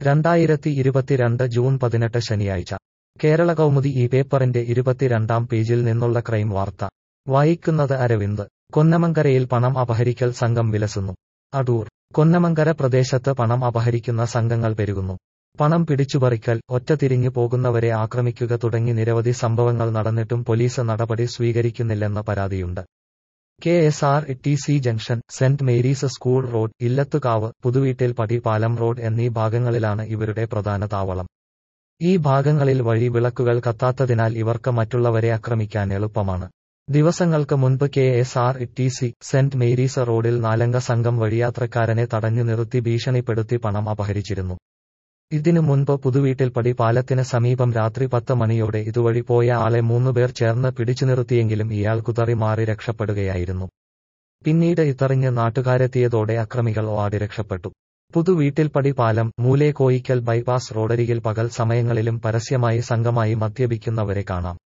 രണ്ടായിരത്തി ഇരുപത്തിരണ്ട് ജൂൺ പതിനെട്ട് ശനിയാഴ്ച കേരള കൗമുദി ഈ പേപ്പറിന്റെ ഇരുപത്തിരണ്ടാം പേജിൽ നിന്നുള്ള ക്രൈം വാർത്ത വായിക്കുന്നത് അരവിന്ദ് കൊന്നമങ്കരയിൽ പണം അപഹരിക്കൽ സംഘം വിലസുന്നു അടൂർ കൊന്നമങ്കര പ്രദേശത്ത് പണം അപഹരിക്കുന്ന സംഘങ്ങൾ പെരുകുന്നു പണം പിടിച്ചുപറിക്കൽ ഒറ്റതിരിഞ്ഞു പോകുന്നവരെ ആക്രമിക്കുക തുടങ്ങി നിരവധി സംഭവങ്ങൾ നടന്നിട്ടും പോലീസ് നടപടി സ്വീകരിക്കുന്നില്ലെന്ന് പരാതിയുണ്ട് K S R T C junction saint Mary's school road Illathukavu പുതുവീട്ടിൽ പടി പാലം റോഡ് എന്നീ ഭാഗങ്ങളിലാണ് ഇവരുടെ പ്രധാന താവളം ഈ ഭാഗങ്ങളിൽ വഴി വിളക്കുകൾ കത്താത്തതിനാൽ ഇവർക്ക് മറ്റുള്ളവരെ ആക്രമിക്കാൻ എളുപ്പമാണ് ദിവസങ്ങൾക്ക് മുൻപ് K S R T C saint Mary's റോഡിൽ നാലംഗ സംഘം വഴിയാത്രക്കാരനെ തടഞ്ഞു നിർത്തി ഭീഷണിപ്പെടുത്തി പണം അപഹരിച്ചിരുന്നു ഇതിനു മുൻപ് പുതുവീട്ടിൽപ്പടി പാലത്തിന് സമീപം രാത്രി പത്ത് മണിയോടെ ഇതുവഴി പോയ ആളെ മൂന്നുപേർ ചേർന്ന് പിടിച്ചു നിർത്തിയെങ്കിലും ഇയാൾ കുതറി മാറി രക്ഷപ്പെടുകയായിരുന്നു പിന്നീട് ഇത്തറിഞ്ഞ് നാട്ടുകാരെത്തിയതോടെ അക്രമികൾ ഓടി രക്ഷപ്പെട്ടു പുതുവീട്ടിൽപ്പടി പാലം മൂലേ കോയിക്കൽ ബൈപ്പാസ് റോഡരികിൽ പകൽ സമയങ്ങളിലും പരസ്യമായി സംഘമായി മദ്യപിക്കുന്നവരെ കാണാം